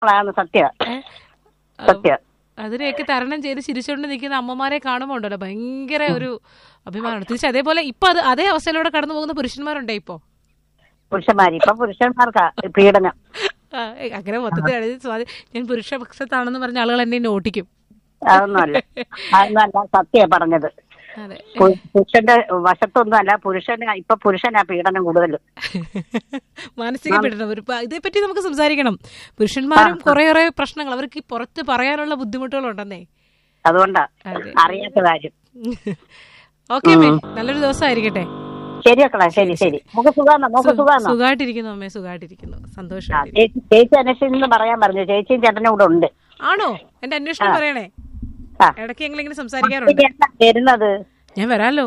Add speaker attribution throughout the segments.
Speaker 1: ാണ് സത്യ
Speaker 2: ഏ?
Speaker 1: സത്യ
Speaker 2: അതിനെയൊക്കെ തരണം ചെയ്ത് ചിരിച്ചുകൊണ്ട് നിൽക്കുന്ന അമ്മമാരെ കാണുമ്പോൾ ഉണ്ടല്ലോ ഭയങ്കര ഒരു അഭിമാനമാണ് തിരിച്ച് അതേപോലെ ഇപ്പൊ അത് അതേ അവസ്ഥയിലൂടെ കടന്നു പോകുന്ന പുരുഷന്മാരുണ്ടേ ഇപ്പോ
Speaker 1: പുരുഷന്മാര് ഇപ്പൊ പുരുഷന്മാർക്കാ പീഡനം
Speaker 2: ആ, ഏ, അങ്ങനെ മൊത്തത്തിൽ അതായത് സ്വാതി ഞാൻ പുരുഷപക്ഷത്താണെന്ന് പറഞ്ഞ ആളുകൾ എന്നെ എന്നെ ഓട്ടിക്കും
Speaker 1: അതൊന്നുമല്ല അതൊന്നുമല്ല സത്യ പറഞ്ഞത്
Speaker 2: അതെ
Speaker 1: പു- പുരുഷന്റെ വശത്തൊന്നും അല്ല പുരുഷന് ഇപ്പൊ പുരുഷനാ പീഡനം കൂടുതൽ
Speaker 2: മാനസിക പീഡനം ഒരു പ- ഇതേപ്പറ്റി നമുക്ക് സംസാരിക്കണം പുരുഷന്മാരും കുറേയേറെ പ്രശ്നങ്ങൾ അവർക്ക് ഈ പുറത്ത് പറയാനുള്ള ബുദ്ധിമുട്ടുകളുണ്ടെന്നേ
Speaker 1: അതുകൊണ്ടാ
Speaker 2: അതെ
Speaker 1: അറിയാത്ത കാര്യം
Speaker 2: ഓക്കെ അമ്മേ നല്ലൊരു ദിവസമായിരിക്കട്ടെ
Speaker 1: ശരി മക്കളെ ശരി ശരി നമുക്ക് സുഖാന്നോ നമുക്ക് സുഖാന്നോ
Speaker 2: സുഖമായിട്ടിരിക്കുന്നു അമ്മേ സുഖമായിട്ടിരിക്കുന്നു
Speaker 1: ആ,
Speaker 2: സന്തോഷം
Speaker 1: ചേച്ചി ചേച്ചി അന്വേഷിച്ചെന്ന് പറയാൻ പറഞ്ഞു ചേച്ചിയും ചേട്ടനും കൂടെ ഉണ്ട്
Speaker 2: ആണോ എന്റെ അന്വേഷണം പറയണേ
Speaker 1: ആ.
Speaker 2: ഇടയ്ക്ക് ഞങ്ങൾ ഇങ്ങനെ സംസാരിക്കാറുണ്ട്
Speaker 1: ഇനി എന്നാ വരുന്നത്
Speaker 2: ഞാൻ വരാലോ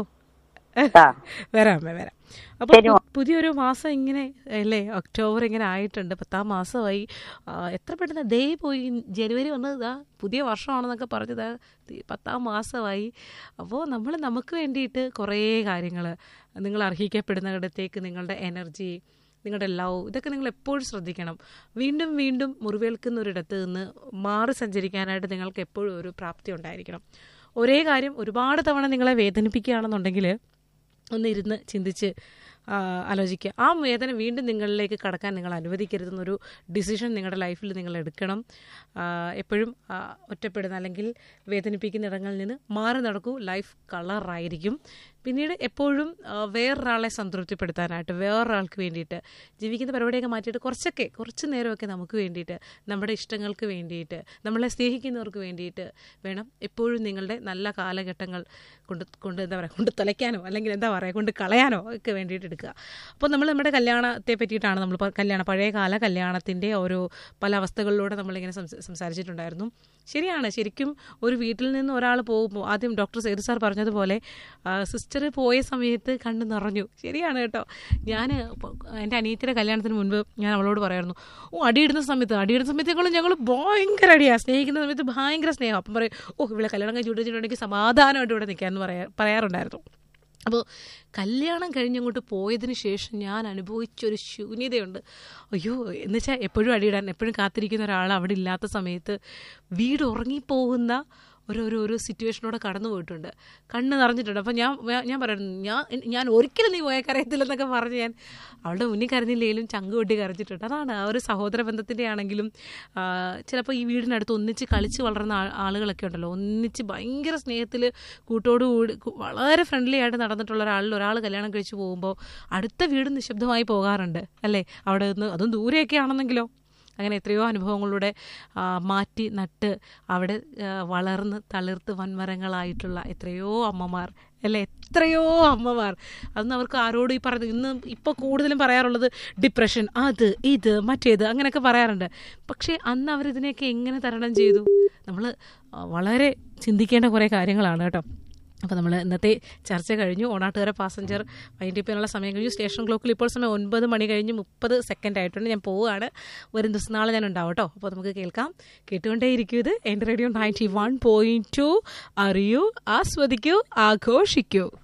Speaker 1: ആ
Speaker 2: വരാം അമ്മേ വരാം അപ്പൊ
Speaker 1: ശരി,
Speaker 2: പു- പുതിയൊരു മാസം ഇങ്ങനെ അല്ലേ ഒക്ടോബർ ഇങ്ങനെ ആയിട്ടുണ്ട് പത്താം മാസമായി ആ, എത്ര പെട്ടെന്ന് ദേ പോയി ജനുവരി വന്നത് ഇതാ പുതിയ വർഷമാണെന്നൊക്കെ പറഞ്ഞത് പത്താം മാസമായി അപ്പോൾ നമ്മൾ നമുക്ക് വേണ്ടിയിട്ട് കുറേ കാര്യങ്ങൾ നിങ്ങൾ അർഹിക്കപ്പെടുന്നിടത്തേക്ക് നിങ്ങളുടെ എനർജി നിങ്ങളുടെ ലവ് ഇതൊക്കെ നിങ്ങൾ എപ്പോഴും ശ്രദ്ധിക്കണം വീണ്ടും വീണ്ടും മുറിവേൽക്കുന്ന ഒരിടത്ത് നിന്ന് മാറി സഞ്ചരിക്കാനായിട്ട് നിങ്ങൾക്ക് എപ്പോഴും ഒരു പ്രാപ്തി ഉണ്ടായിരിക്കണം ഒരേ കാര്യം ഒരുപാട് തവണ നിങ്ങളെ വേദനിപ്പിക്കുകയാണെന്നുണ്ടെങ്കിൽ ഒന്ന് ഇരുന്ന് ചിന്തിച്ച് ആ, ആലോചിക്കുക ആ വേദന വീണ്ടും നിങ്ങളിലേക്ക് കടക്കാൻ നിങ്ങൾ അനുവദിക്കരുതെന്നൊരു ഡിസിഷൻ നിങ്ങളുടെ ലൈഫിൽ നിങ്ങൾ എടുക്കണം ആ, എപ്പോഴും ആ, ഒറ്റപ്പെടുന്ന അല്ലെങ്കിൽ വേദനിപ്പിക്കുന്ന ഇടങ്ങളിൽ നിന്ന് മാറി നടക്കൂ ലൈഫ് കളറായിരിക്കും പിന്നീട് എപ്പോഴും ആ, വേറൊരാളെ സംതൃപ്തിപ്പെടുത്താനായിട്ട് വേറൊരാൾക്ക് വേണ്ടിയിട്ട് ജീവിക്കുന്ന പരിപാടിയൊക്കെ മാറ്റിയിട്ട് കുറച്ചൊക്കെ കുറച്ച് നേരമൊക്കെ നമുക്ക് വേണ്ടിയിട്ട് നമ്മുടെ ഇഷ്ടങ്ങൾക്ക് വേണ്ടിയിട്ട് നമ്മളെ സ്നേഹിക്കുന്നവർക്ക് വേണ്ടിയിട്ട് വേണം എപ്പോഴും നിങ്ങളുടെ നല്ല കാലഘട്ടങ്ങൾ കൊണ്ട് കൊണ്ട് എന്താ പറയുക കൊണ്ട് തുലയ്ക്കാനോ അല്ലെങ്കിൽ എന്താ പറയുക കൊണ്ട് കളയാനോ ഒക്കെ വേണ്ടിയിട്ട് എടുക്കുക അപ്പോൾ നമ്മൾ നമ്മുടെ കല്യാണത്തെ പറ്റിയിട്ടാണ് നമ്മൾ പ- കല്യാണ പഴയ കാല കല്യാണത്തിൻ്റെ ഓരോ പല അവസ്ഥകളിലൂടെ നമ്മളിങ്ങനെ സംസ- സംസാരിച്ചിട്ടുണ്ടായിരുന്നു ശരിയാണ് ശരിക്കും ഒരു വീട്ടിൽ നിന്ന് ഒരാൾ പോകുമ്പോൾ ആദ്യം ഡോക്ടർ സേതു സാർ പറഞ്ഞതുപോലെ സിസ്റ്റർ പോയ സമയത്ത് കണ്ണ് നിറഞ്ഞു ശരിയാണ് കേട്ടോ ഞാൻ എൻ്റെ അനിയത്തിയുടെ കല്യാണത്തിന് മുൻപ് ഞാൻ അവളോട് പറയായിരുന്നു ഓ അടിയിടുന്ന സമയത്ത് അടിയിടുന്ന സമയത്ത് ഞങ്ങൾ ഞങ്ങൾ ഭയങ്കര അടിയാണ് സ്നേഹിക്കുന്ന സമയത്ത് ഭയങ്കര സ്നേഹം അപ്പം പറയും ഓ ഇവിടെ കല്യാണം കഴിച്ച് വിട്ടിട്ടുണ്ടെങ്കിൽ സമാധാനമായിട്ട് ഇവിടെ നിൽക്കാമെന്ന് പറയാ പറയാറുണ്ടായിരുന്നു അപ്പോൾ കല്യാണം കഴിഞ്ഞങ്ങോട്ട് പോയതിന് ശേഷം ഞാൻ അനുഭവിച്ചൊരു ശൂന്യതയുണ്ട് അയ്യോ എന്നുവെച്ചാൽ എപ്പോഴും അടിയിടാൻ എപ്പോഴും കാത്തിരിക്കുന്ന ഒരാൾ അവിടെ ഇല്ലാത്ത സമയത്ത് വീട് ഉറങ്ങിപ്പോകുന്ന ഒരു ഒരു ഒരു സിറ്റുവേഷനോടെ കടന്നു പോയിട്ടുണ്ട് കണ്ണ് നിറഞ്ഞിട്ടുണ്ട് അപ്പം ഞാൻ ഞാൻ പറയുന്നു ഞാൻ ഞാൻ ഒരിക്കലും നീ പോയ കരയത്തില്ലെന്നൊക്കെ പറഞ്ഞ് ഞാൻ അവളുടെ മുന്നിൽ കരഞ്ഞില്ലെങ്കിലും ചങ്ക് കൊട്ടി കരഞ്ഞിട്ടുണ്ട് അതാണ് ആ ഒരു സഹോദര ബന്ധത്തിൻ്റെ ആണെങ്കിലും ചിലപ്പോൾ ഈ വീടിനടുത്ത് ഒന്നിച്ച് കളിച്ച് വളർന്ന ആ- ആളുകളൊക്കെ ഉണ്ടല്ലോ ഒന്നിച്ച് ഭയങ്കര സ്നേഹത്തിൽ കൂട്ടോട് കൂടി കു- വളരെ ഫ്രണ്ട്ലി ആയിട്ട് നടന്നിട്ടുള്ള ഒരാളിൽ ഒരാൾ കല്യാണം കഴിച്ച് പോകുമ്പോൾ അടുത്ത വീട് നിശബ്ദമായി പോകാറുണ്ട് അല്ലേ അവിടെ നിന്ന് അതും ദൂരെയൊക്കെ ആണെന്നെങ്കിലോ അങ്ങനെ എത്രയോ അനുഭവങ്ങളിലൂടെ ആ, മാറ്റി നട്ട് അവിടെ ആ, വളർന്ന് തളിർത്ത് വൻമരങ്ങളായിട്ടുള്ള എത്രയോ അമ്മമാർ അല്ലേ എത്രയോ അമ്മമാർ അതൊന്നും അവർക്ക് ആരോടും ഈ പറഞ്ഞു ഇന്ന് ഇപ്പോൾ കൂടുതലും പറയാറുള്ളത് ഡിപ്രഷൻ അത് ഇത് മറ്റേത് അങ്ങനെയൊക്കെ പറയാറുണ്ട് പക്ഷേ അന്ന് അവരിതിനെയൊക്കെ എങ്ങനെ തരണം ചെയ്തു നമ്മൾ വളരെ ചിന്തിക്കേണ്ട കുറേ കാര്യങ്ങളാണ് കേട്ടോ അപ്പോൾ നമ്മൾ ഇന്നത്തെ ചർച്ച കഴിഞ്ഞു ഓണാട്ടുകര പാസഞ്ചർ വൈകിട്ടിപ്പിനുള്ള സമയം കഴിഞ്ഞു സ്റ്റേഷൻ ക്ലോക്കിൽ ഇപ്പോൾ സമയം ഒൻപത് മണി കഴിഞ്ഞ് മുപ്പത് സെക്കൻഡ് ആയിട്ടുണ്ട് ഞാൻ പോവുകയാണ് വരും ദിവസം നാളെ ഞാൻ ഉണ്ടാവും കേട്ടോ അപ്പോൾ നമുക്ക് കേൾക്കാം കേട്ടുകൊണ്ടേയിരിക്കും ഇത് എൻ്റെ radio ninety one point two അറിയൂ ആസ്വദിക്കൂ ആഘോഷിക്കൂ